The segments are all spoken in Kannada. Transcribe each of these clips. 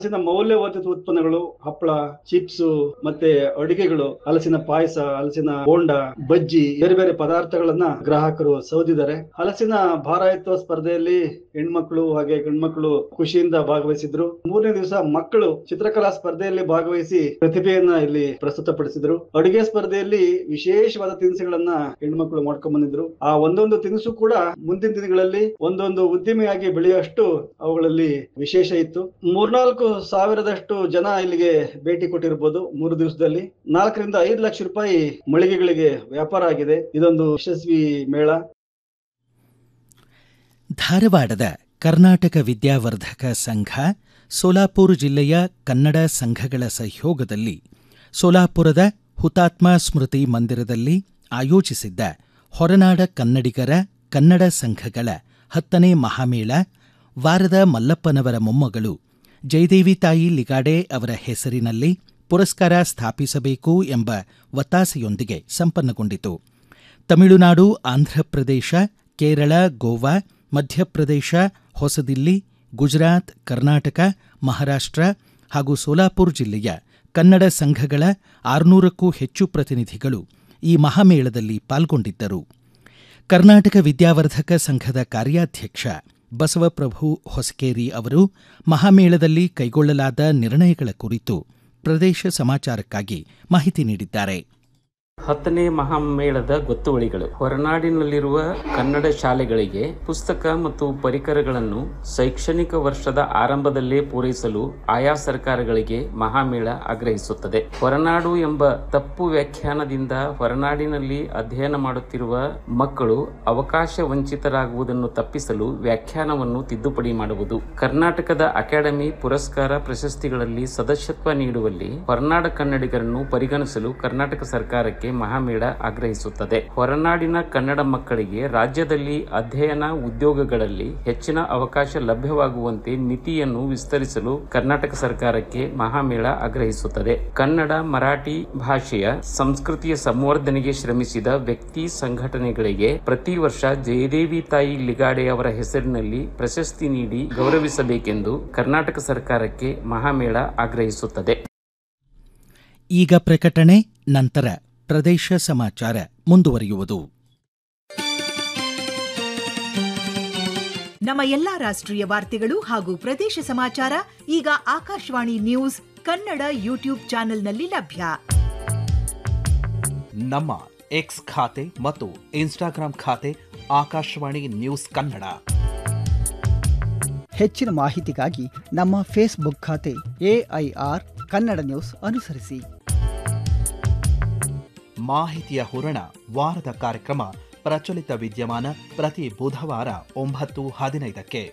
ಹಲಸಿನ ಮೌಲ್ಯವರ್ಧಿತ ಉತ್ಪನ್ನಗಳು ಹಪ್ಪಳ ಚಿಪ್ಸ್ ಮತ್ತೆ ಅಡಿಗೆಗಳು ಹಲಸಿನ ಪಾಯಸ ಹಲಸಿನ ಬೋಂಡ ಬಜ್ಜಿ ಬೇರೆ ಬೇರೆ ಪದಾರ್ಥಗಳನ್ನ ಗ್ರಾಹಕರು ಸೌದಿದ್ದಾರೆ ಹಲಸಿನ ಭಾರ ಎತ್ತುವ ಸ್ಪರ್ಧೆಯಲ್ಲಿ ಹೆಣ್ಮಕ್ಳು ಹಾಗೆ ಗಂಡ್ಮಕ್ಳು ಖುಷಿಯಿಂದ ಭಾಗವಹಿಸಿದ್ರು ಮೂರನೇ ದಿವಸ ಮಕ್ಕಳು ಚಿತ್ರಕಲಾ ಸ್ಪರ್ಧೆಯಲ್ಲಿ ಭಾಗವಹಿಸಿ ಪ್ರತಿಭೆಯನ್ನ ಇಲ್ಲಿ ಪ್ರಸ್ತುತಪಡಿಸಿದ್ರು ಅಡುಗೆ ಸ್ಪರ್ಧೆಯಲ್ಲಿ ವಿಶೇಷವಾದ ತಿನಿಸುಗಳನ್ನ ಹೆಣ್ಮಕ್ಳು ಮಾಡ್ಕೊಂಡ್ ಬಂದಿದ್ರು ಆ ಒಂದೊಂದು ತಿನಿಸು ಕೂಡ ಮುಂದಿನ ದಿನಗಳಲ್ಲಿ ಒಂದೊಂದು ಉದ್ಯಮಿಯಾಗಿ ಬೆಳೆಯುವಷ್ಟು ಅವುಗಳಲ್ಲಿ ವಿಶೇಷ ಇತ್ತು ಮೂರ್ನಾಲ್ಕು ಸಾವಿರದಷ್ಟು ಜನ ಇಲ್ಲಿಗೆ ಭೇಟಿ ಕೊಟ್ಟಿರ್ಬೋದು ಮೂರು ದಿವಸದಲ್ಲಿ ನಾಲ್ಕರಿಂದ ಐದು ಲಕ್ಷ ರೂಪಾಯಿ ಮಳಿಗೆಗಳಿಗೆ ವ್ಯಾಪಾರ ಆಗಿದೆ ಇದೊಂದು ಯಶಸ್ವಿ ಮೇಳ ಧಾರವಾಡದ ಕರ್ನಾಟಕ ವಿದ್ಯಾವರ್ಧಕ ಸಂಘ ಸೋಲಾಪುರ ಜಿಲ್ಲೆಯ ಕನ್ನಡ ಸಂಘಗಳ ಸಹಯೋಗದಲ್ಲಿ ಸೋಲಾಪುರದ ಹುತಾತ್ಮ ಸ್ಮೃತಿ ಮಂದಿರದಲ್ಲಿ ಆಯೋಜಿಸಿದ್ದ ಹೊರನಾಡ ಕನ್ನಡಿಗರ ಕನ್ನಡ ಸಂಘಗಳ ಹತ್ತನೇ ಮಹಾಮೇಳ ವಾರದ ಮಲ್ಲಪ್ಪನವರ ಮೊಮ್ಮಗಳು ಜಯದೇವಿ ತಾಯಿ ಲಿಗಾಡೆ ಅವರ ಹೆಸರಿನಲ್ಲಿ ಪುರಸ್ಕಾರ ಸ್ಥಾಪಿಸಬೇಕು ಎಂಬ ಒತ್ತಾಸೆಯೊಂದಿಗೆ ಸಂಪನ್ನಗೊಂಡಿತು ತಮಿಳುನಾಡು ಆಂಧ್ರಪ್ರದೇಶ ಕೇರಳ ಗೋವಾ ಮಧ್ಯಪ್ರದೇಶ ಹೊಸದಿಲ್ಲಿ ಗುಜರಾತ್ ಕರ್ನಾಟಕ ಮಹಾರಾಷ್ಟ್ರ ಹಾಗೂ ಸೋಲಾಪುರ ಜಿಲ್ಲೆಯ ಕನ್ನಡ ಸಂಘಗಳ ಆರುನೂರಕ್ಕೂ ಹೆಚ್ಚು ಪ್ರತಿನಿಧಿಗಳು ಈ ಮಹಾಮೇಳದಲ್ಲಿ ಪಾಲ್ಗೊಂಡಿದ್ದರು ಕರ್ನಾಟಕ ವಿದ್ಯಾವರ್ಧಕ ಸಂಘದ ಕಾರ್ಯಾಧ್ಯಕ್ಷ ಬಸವಪ್ರಭು ಹೊಸಕೇರಿ ಅವರು ಮಹಾಮೇಳದಲ್ಲಿ ಕೈಗೊಳ್ಳಲಾದ ನಿರ್ಣಯಗಳ ಕುರಿತು ಪ್ರದೇಶ ಸಮಾಚಾರಕ್ಕಾಗಿ ಮಾಹಿತಿ ನೀಡಿದ್ದಾರೆ ಹತ್ತನೇ ಮಹಾಮೇಳದ ಗೊತ್ತುವಳಿಗಳು ಹೊರನಾಡಿನಲ್ಲಿರುವ ಕನ್ನಡ ಶಾಲೆಗಳಿಗೆ ಪುಸ್ತಕ ಮತ್ತು ಪರಿಕರಗಳನ್ನು ಶೈಕ್ಷಣಿಕ ವರ್ಷದ ಆರಂಭದಲ್ಲೇ ಪೂರೈಸಲು ಆಯಾ ಸರ್ಕಾರಗಳಿಗೆ ಮಹಾಮೇಳ ಆಗ್ರಹಿಸುತ್ತದೆ ಹೊರನಾಡು ಎಂಬ ತಪ್ಪು ವ್ಯಾಖ್ಯಾನದಿಂದ ಹೊರನಾಡಿನಲ್ಲಿ ಅಧ್ಯಯನ ಮಾಡುತ್ತಿರುವ ಮಕ್ಕಳು ಅವಕಾಶ ವಂಚಿತರಾಗುವುದನ್ನು ತಪ್ಪಿಸಲು ವ್ಯಾಖ್ಯಾನವನ್ನು ತಿದ್ದುಪಡಿ ಮಾಡುವುದು ಕರ್ನಾಟಕದ ಅಕಾಡೆಮಿ ಪುರಸ್ಕಾರ ಪ್ರಶಸ್ತಿಗಳಲ್ಲಿ ಸದಸ್ಯತ್ವ ನೀಡುವಲ್ಲಿ ಹೊರನಾಡ ಕನ್ನಡಿಗರನ್ನು ಪರಿಗಣಿಸಲು ಕರ್ನಾಟಕ ಸರ್ಕಾರಕ್ಕೆ ಮಹಾಮೇಳ ಆಗ್ರಹಿಸುತ್ತದೆ ಹೊರನಾಡಿನ ಕನ್ನಡ ಮಕ್ಕಳಿಗೆ ರಾಜ್ಯದಲ್ಲಿ ಅಧ್ಯಯನ ಉದ್ಯೋಗಗಳಲ್ಲಿ ಹೆಚ್ಚಿನ ಅವಕಾಶ ಲಭ್ಯವಾಗುವಂತೆ ಮಿತಿಯನ್ನು ವಿಸ್ತರಿಸಲು ಕರ್ನಾಟಕ ಸರ್ಕಾರಕ್ಕೆ ಮಹಾಮೇಳ ಆಗ್ರಹಿಸುತ್ತದೆ ಕನ್ನಡ ಮರಾಠಿ ಭಾಷೆಯ ಸಂಸ್ಕೃತಿಯ ಸಂವರ್ಧನೆಗೆ ಶ್ರಮಿಸಿದ ವ್ಯಕ್ತಿ ಸಂಘಟನೆಗಳಿಗೆ ಪ್ರತಿ ವರ್ಷ ಜಯದೇವಿ ತಾಯಿ ಲಿಗಾಡೆ ಅವರ ಹೆಸರಿನಲ್ಲಿ ಪ್ರಶಸ್ತಿ ನೀಡಿ ಗೌರವಿಸಬೇಕೆಂದು ಕರ್ನಾಟಕ ಸರ್ಕಾರಕ್ಕೆ ಮಹಾಮೇಳ ಆಗ್ರಹಿಸುತ್ತದೆ ಈಗ ಪ್ರಕಟಣೆ ನಂತರ ಪ್ರದೇಶ ಸಮಾಚಾರ ಮುಂದುವರಿಯುವುದು ನಮ್ಮ ಎಲ್ಲಾ ರಾಷ್ಟ್ರೀಯ ವಾರ್ತೆಗಳು ಹಾಗೂ ಪ್ರದೇಶ ಸಮಾಚಾರ ಈಗ ಆಕಾಶವಾಣಿ ನ್ಯೂಸ್ ಕನ್ನಡ ಯೂಟ್ಯೂಬ್ ಚಾನೆಲ್ನಲ್ಲಿ ಲಭ್ಯ ನಮ್ಮ ಎಕ್ಸ್ ಖಾತೆ ಮತ್ತು ಇನ್ಸ್ಟಾಗ್ರಾಂ ಖಾತೆ ಆಕಾಶವಾಣಿ ನ್ಯೂಸ್ ಕನ್ನಡ ಹೆಚ್ಚಿನ ಮಾಹಿತಿಗಾಗಿ ನಮ್ಮ ಫೇಸ್ಬುಕ್ ಖಾತೆ ಎಐಆರ್ ಕನ್ನಡ ನ್ಯೂಸ್ ಅನುಸರಿಸಿ ಮಾಹಿತಿಯ ಹೂರಣ ವಾರದ ಕಾರ್ಯಕ್ರಮ ಪ್ರಚಲಿತ ವಿದ್ಯಮಾನ ಪ್ರತಿ ಬುಧವಾರ ಒಂಬತ್ತು ಹದಿನೈದಕ್ಕೆ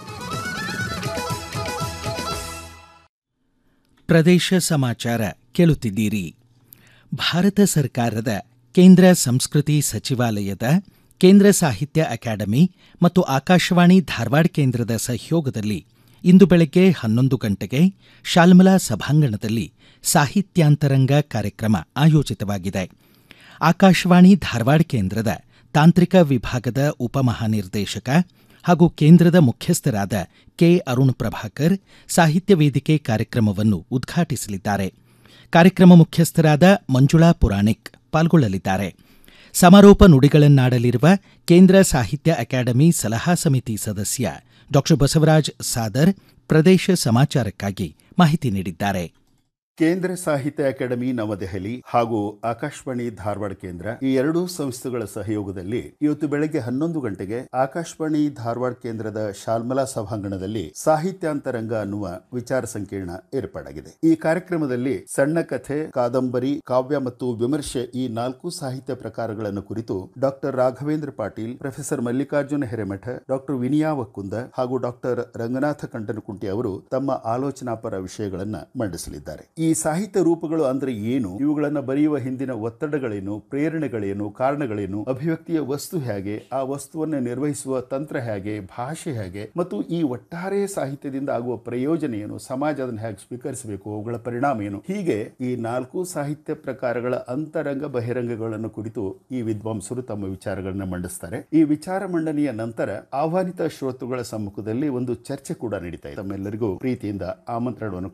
ಪ್ರದೇಶ ಸಮಾಚಾರ ಕೇಳುತ್ತಿದ್ದೀರಿ ಭಾರತ ಸರ್ಕಾರದ ಕೇಂದ್ರ ಸಂಸ್ಕೃತಿ ಸಚಿವಾಲಯದ ಕೇಂದ್ರ ಸಾಹಿತ್ಯ ಅಕಾಡೆಮಿ ಮತ್ತು ಆಕಾಶವಾಣಿ ಧಾರವಾಡ ಕೇಂದ್ರದ ಸಹಯೋಗದಲ್ಲಿ ಇಂದು ಬೆಳಗ್ಗೆ ಹನ್ನೊಂದು ಗಂಟೆಗೆ ಶಾಲ್ಮಲಾ ಸಭಾಂಗಣದಲ್ಲಿ ಸಾಹಿತ್ಯಾಂತರಂಗ ಕಾರ್ಯಕ್ರಮ ಆಯೋಜಿತವಾಗಿದೆ ಆಕಾಶವಾಣಿ ಧಾರವಾಡ ಕೇಂದ್ರದ ತಾಂತ್ರಿಕ ವಿಭಾಗದ ಉಪಮಹಾನಿರ್ದೇಶಕ ಹಾಗೂ ಕೇಂದ್ರದ ಮುಖ್ಯಸ್ಥರಾದ ಕೆ ಅರುಣ್ ಪ್ರಭಾಕರ್ ಸಾಹಿತ್ಯ ವೇದಿಕೆ ಕಾರ್ಯಕ್ರಮವನ್ನು ಉದ್ಘಾಟಿಸಲಿದ್ದಾರೆ ಕಾರ್ಯಕ್ರಮ ಮುಖ್ಯಸ್ಥರಾದ ಮಂಜುಳಾ ಪುರಾಣಿಕ್ ಪಾಲ್ಗೊಳ್ಳಲಿದ್ದಾರೆ ಸಮಾರೋಪ ನುಡಿಗಳನ್ನಾಡಲಿರುವ ಕೇಂದ್ರ ಸಾಹಿತ್ಯ ಅಕಾಡೆಮಿ ಸಲಹಾ ಸಮಿತಿ ಸದಸ್ಯ ಡಾಕ್ಟರ್ ಬಸವರಾಜ್ ಸಾದರ್ ಪ್ರದೇಶ ಸಮಾಚಾರಕ್ಕಾಗಿ ಮಾಹಿತಿ ನೀಡಿದ್ದಾರೆ ಕೇಂದ್ರ ಸಾಹಿತ್ಯ ಅಕಾಡೆಮಿ ನವದೆಹಲಿ ಹಾಗೂ ಆಕಾಶವಾಣಿ ಧಾರವಾಡ ಕೇಂದ್ರ ಈ ಎರಡೂ ಸಂಸ್ಥೆಗಳ ಸಹಯೋಗದಲ್ಲಿ ಇವತ್ತು ಬೆಳಗ್ಗೆ ಹನ್ನೊಂದು ಗಂಟೆಗೆ ಆಕಾಶವಾಣಿ ಧಾರವಾಡ ಕೇಂದ್ರದ ಶಾಲ್ಮಲಾ ಸಭಾಂಗಣದಲ್ಲಿ ಸಾಹಿತ್ಯಾಂತರಂಗ ಅನ್ನುವ ವಿಚಾರ ಸಂಕಿರಣ ಏರ್ಪಾಡಾಗಿದೆ ಈ ಕಾರ್ಯಕ್ರಮದಲ್ಲಿ ಸಣ್ಣ ಕಥೆ ಕಾದಂಬರಿ ಕಾವ್ಯ ಮತ್ತು ವಿಮರ್ಶೆ ಈ ನಾಲ್ಕು ಸಾಹಿತ್ಯ ಪ್ರಕಾರಗಳನ್ನು ಕುರಿತು doctor Raghavendra Patil professor Mallikarjuna Hiremath doctor Viniya Vakkunda ಹಾಗೂ ಡಾಕ್ಟರ್ ರಂಗನಾಥ ಕಂಟನಕುಂಟಿ ಅವರು ತಮ್ಮ ಆಲೋಚನಾಪರ ವಿಷಯಗಳನ್ನು ಮಂಡಿಸಲಿದ್ದಾರೆ ಈ ಈ ಸಾಹಿತ್ಯ ರೂಪಗಳು ಅಂದ್ರೆ ಏನು ಇವುಗಳನ್ನ ಬರೆಯುವ ಹಿಂದಿನ ಒತ್ತಡಗಳೇನು ಪ್ರೇರಣೆಗಳೇನು ಕಾರಣಗಳೇನು ಅಭಿವ್ಯಕ್ತಿಯ ವಸ್ತು ಹೇಗೆ ಆ ವಸ್ತುವನ್ನು ನಿರ್ವಹಿಸುವ ತಂತ್ರ ಹೇಗೆ ಭಾಷೆ ಹೇಗೆ ಮತ್ತು ಈ ಒಟ್ಟಾರೆ ಸಾಹಿತ್ಯದಿಂದ ಆಗುವ ಪ್ರಯೋಜನ ಏನು ಸಮಾಜ ಅದನ್ನು ಹೇಗೆ ಸ್ವೀಕರಿಸಬೇಕು ಅವುಗಳ ಪರಿಣಾಮ ಏನು ಹೀಗೆ ಈ ನಾಲ್ಕು ಸಾಹಿತ್ಯ ಪ್ರಕಾರಗಳ ಅಂತರಂಗ ಬಹಿರಂಗಗಳನ್ನು ಕುರಿತು ಈ ವಿದ್ವಾಂಸರು ತಮ್ಮ ವಿಚಾರಗಳನ್ನ ಮಂಡಿಸ್ತಾರೆ ಈ ವಿಚಾರ ಮಂಡನೆಯ ನಂತರ ಆಹ್ವಾನಿತ ಶ್ರೋತೃಗಳ ಸಮ್ಮುಖದಲ್ಲಿ ಒಂದು ಚರ್ಚೆ ಕೂಡ ನಡೀತಾ ಇದೆ ತಮ್ಮೆಲ್ಲರಿಗೂ ಪ್ರೀತಿಯಿಂದ ಆಮಂತ್ರಣವನ್ನು